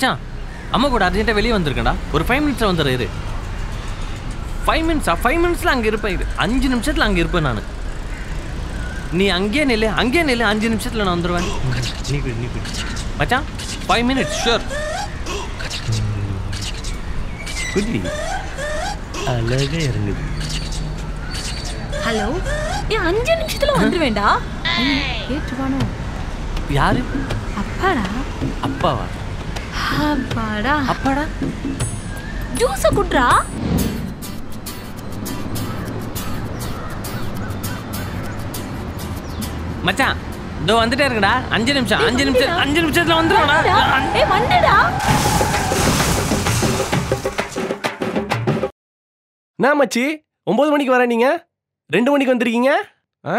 மச்சான் அம்மா கூட அர்ஜென்ட்டாக வெளியே வந்திருக்கேன்டா ஒரு ஃபைவ் மினிட்ஸில் வந்துடுற இரு ஃபைவ் மினிட்ஸா ஃபைவ் மினிட்ஸில் அங்கே இருப்பேன் இரு அஞ்சு நிமிஷத்தில் அங்கே இருப்பேன் நான் நீ அங்கேயே நில்லு அங்கேயே நில்லு அஞ்சு நிமிஷத்தில் நான் வந்துடுவேன் நீ போய், நீ போய். மச்சான் ஃபைவ் மினிட்ஸ் ஷூர் குதி அழகே இறங்குது ஹலோ ஏ அஞ்சு நிமிஷத்துல வந்துருவேண்டா கேட்டுவானோ யாரு அப்பாடா அப்பாவா அப்பாடா அப்பாடா ஜூஸ குட்றா மச்சான் இதோ வந்துட்டே இருக்கடா அஞ்சு நிமிஷம் அஞ்சு நிமிஷம் அஞ்சு நிமிஷத்துல வந்துடும்டா ஏ வந்துடா என்ன மச்சி ஒன்பது மணிக்கு வர நீங்க ரெண்டு மணிக்கு வந்திருக்கீங்க ஆ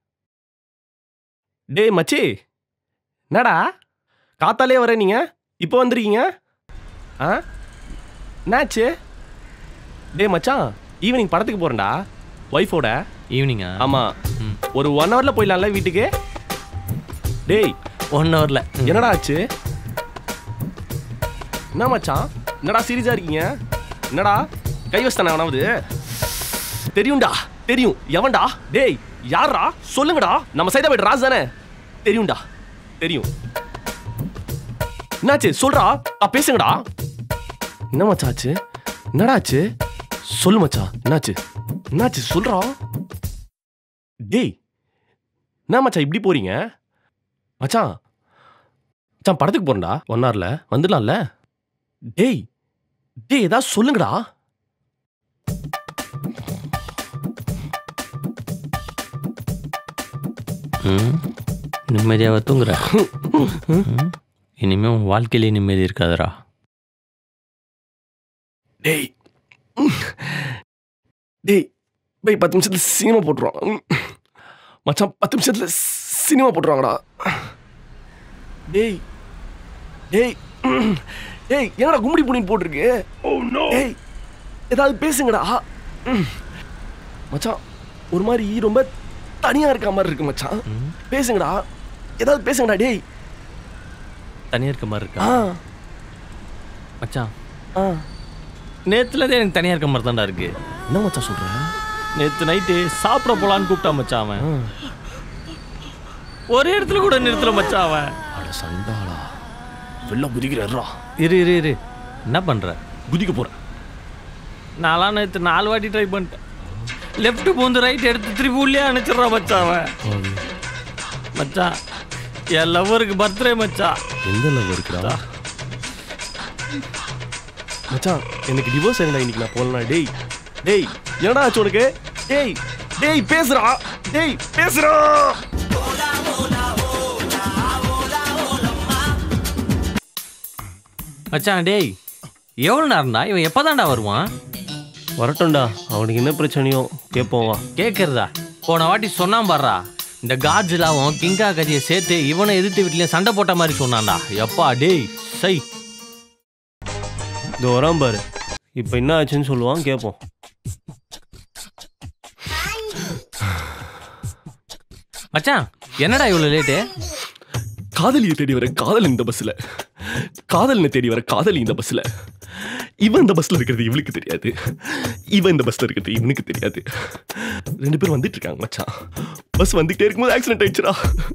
டேய் மச்சி என்னடா காத்தாலே வர நீங்க இப்போ வந்திருக்கீங்க ஆ என்னாச்சு டேய் மச்சான் ஈவினிங் படத்துக்கு போறேன்டா ஒய்ஃபோட ஈவினிங்கா ஆமா ம். ஒரு ஒன் ஹவர்ல போயிடலாம்ல வீட்டுக்கு டேய் ஒன் ஹவரில் என்னடா ஆச்சு என்ன மச்சான் என்னடா சீரியஸா இருக்கீங்க என்னடா கை வச்சுதானே அவனாவது தெரியும்டா தெரியும் எவன்டா டேய் யாரா சொல்லுங்கடா நம்ம சைதாபேட் ராஸ் தானே தெரியும்டா தெரியும் என்னாச்சு சொல்றா ஆ பேசுங்கடா என்ன மச்சான் ஆச்சு என்னடா ஆச்சு சொல்லு மச்சான் என்னாச்சு என்னாச்சு சொல்றா டேய் என்ன மச்சான் இப்படி போறீங்க மச்சான் மச்சான் படத்துக்கு போறேன்டா ஒன் ஹவர்ல வந்துடலாம்ல டேய் டேய் ஏதாவது சொல்லுங்கடா ம் நிம்மதியாக தூங்குற ம். இனிமே உன் வாழ்க்கையிலே நிம்மதி இருக்காதுடா டேய் டேய் டேய் பத்து நிமிஷத்துல சினிமா போட்டுருவாங்க ம். மச்சான் பத்து நிமிஷத்துல சினிமா போட்டுருவாங்கடா டேய் டேய் ம். டேய் என்னடா கும்படி புனின்னு போட்டிருக்கு டேய் ஏதாவது பேசுங்கடா ம். மச்சான் ஒரு மாதிரி ரொம்ப தனியா இருக்க மாதிரி இருக்கு மச்சான் ம். பேசுங்கடா ஏதாவது பேசுங்கடா டேய் தனியாக இருக்க மாதிரி இருக்கா ஆ மச்சான் ஆ நேற்றுலேருந்தே எனக்கு தனியாக இருக்க மாதிரி தான்டா இருக்கு என்ன மச்சான் சொல்ற நேற்று நைட்டு சாப்பிட போலான்னு கூப்பிட்டா மச்சான் அவன் ஆ. ஒரே இடத்துல கூட நிறுத்தல மச்சான் அவன் அட சண்டாளா வெள்ள குதிக்கிறாரா இரு இரு இரு என்ன பண்ணுற குதிக்க போறேன் நான்லாம் நேற்று நாலு வாட்டி ட்ரை பண்ணிட்டேன் லெஃப்ட் பூந்து ரைட் எடுத்து திருப்பி உள்ளே அனுப்பிச்சிடுறான் மச்சான் அவன் மச்சான் என் லவ்வருக்கு பர்த்டே மச்சான் எந்த லவ் இருக்குடா மச்சான் எனக்கு டிவோர்ஸ் ஆயிருந்தா இன்னைக்கு நான் போகலாம் டேய் டேய் என்னடா ஆச்சு உனக்கு டேய் டேய் பேசுறா டேய் பேசுறா மச்சான் டேய் எவ்வளோ நேரம்டா இவன் எப்போதான்டா வருவான் வரட்டும்டா அவனுக்கு என்ன பிரச்சனையோ கேட்போம் வா கேட்கறதா போன வாட்டி சொன்னான் பாடுறா இந்த காஜிலாவும் கிங்கா கதியை சேர்த்து இவனை எதிர்த்து வீட்லயும் சண்டை போட்ட மாதிரி சொன்னான்டா எப்பா டேய் சை இதோ வரான் பாரு இப்போ என்ன ஆச்சுன்னு சொல்லுவான் கேட்போம் மச்சான் என்னடா இவ்வளோ லேட்டு காதலியை தேடி வர காதல் இந்த பஸ்ல காதலினை தேடி வர காதலி இந்த பஸ்ல இவன் இந்த பஸ்ல இருக்கிறது இவளுக்கு தெரியாது இவன் இந்த பஸ்ல இருக்கிறது இவனுக்கு தெரியாது ரெண்டு பேரும் வந்துட்டு இருக்காங்க மச்சான் பஸ் வந்துகிட்டே இருக்கும்போது ஆக்சிடென்ட் ஆயிடுச்சுடா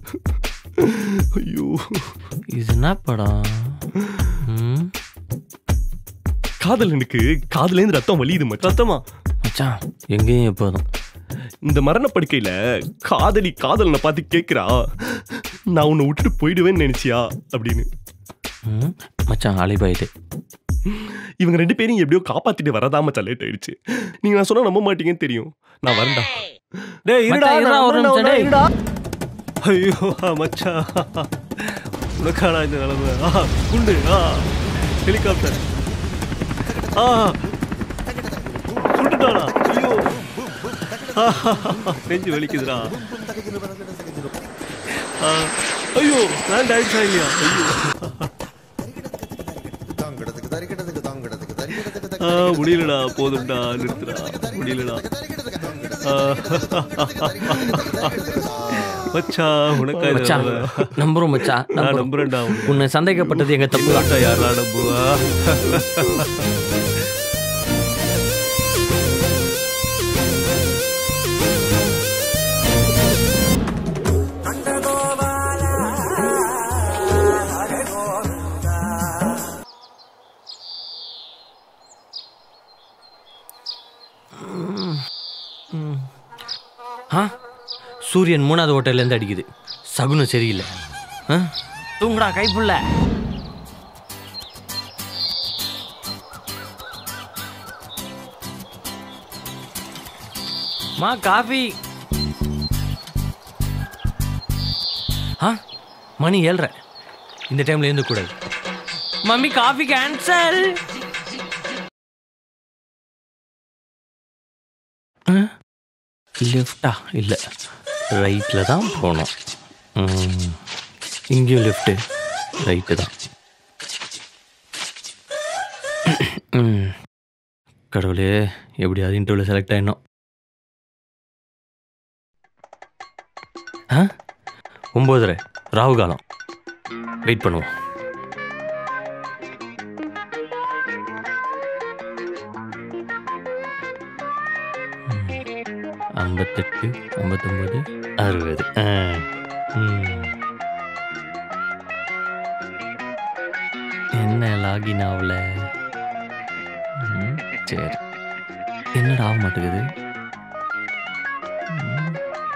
ஐயோ இது என்ன படம் ம்? காதலனுக்கு காதலேந்து ரத்தம் வலியுது மச்சான் ரத்தமா மச்சான் எங்கேயும் எப்போதும் இந்த மரணப்படுக்கையில காதலி காதலனை பார்த்து கேட்கிறா நான் உன்னை விட்டுட்டு போயிடுவேன்னு நினைச்சியா அப்படின்னு ம்? மச்சான் அலிபாயுது இவங்க ரெண்டு பேரும் எப்படியோ காப்பாத்திட்டு வரதா மச்சான் லேட் ஆயிடுச்சு நீங்க நான் சொன்னா நம்ப மாட்டீங்கன்னு தெரியும் நான் வரேன்டா டேய் இருடா மச்சான், இருடா, நான் ஒரு வரேன்டா, நிமிஷம், டேய். இருடா. ஐயோ மச்சான் உனக்காடா இந்த நிலைமை ஆ குண்டு ஆ ஹெலிகாப்டர் ஆ சுட்டுட்டானா ஐயோ ஆ, நெஞ்சு வலிக்குதுடா ஆ, ஐயோ லேண்ட் ஆயிடுச்சா இல்லையா ஐயோ ஆ, முடியலடா போதும்டா நிறுத்துடா முடியலடா ஆ, மச்சான் உனக்காக மச்சான் நம்புறோம் மச்சான் நான் நம்புறோம். நம்புறேன்டா உன்னை சந்தேகப்பட்டது எங்க தப்பு தான் மச்சான் யாரா நம்புவா ஆ சூரியன் மூணாவது ஹோட்டல்லேருந்து அடிக்குது சகுனம் சரியில்லை ஆ தூங்குடா கைப்புள்ள மா காஃபி ஆ மணி ஏழ்ரை இந்த டைம்ல எழுந்தக்கூடாது மம்மி காஃபி கேன்சல் லெஃப்டா இல்லை ரைட்டில் தான் போகணும் ம், இங்கேயும் லெஃப்ட்டு ரைட்டு தான் ம், கடவுளே எப்படியாவது இன்டர்வியூவில் செலக்ட் ஆயிடணும் ஆ ஒம்போதரை ராகு காலம் வெயிட் பண்ணுவோம் ஐம்பத்தெட்டு ஐம்பத்தொம்போது அறுபது ஆ ம். என்ன லாகின் ஆகல ம், சரி என்னடா ஆக மாட்டேங்குது hmm.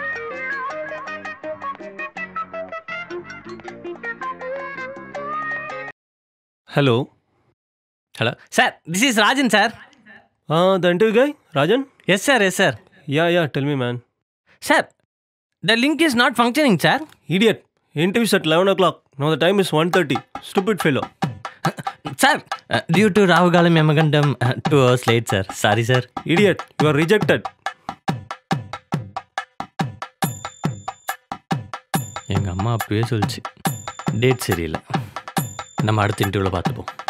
Hello hello sir this is Rajan sir ah the interview guy Rajan yes sir yes sir ya ya tell me man sir the link is not functioning sir idiot interviews at eleven o'clock no the time is one thirty stupid fellow sir due to Rahukalam Emagandam two hours late sir sorry sir idiot you are rejected எங்கள் அம்மா அப்பவே சொல்லிச்சு date சரியில்லை நம்ம அடுத்த இன்டர்வியூவில் பார்த்துப்போம்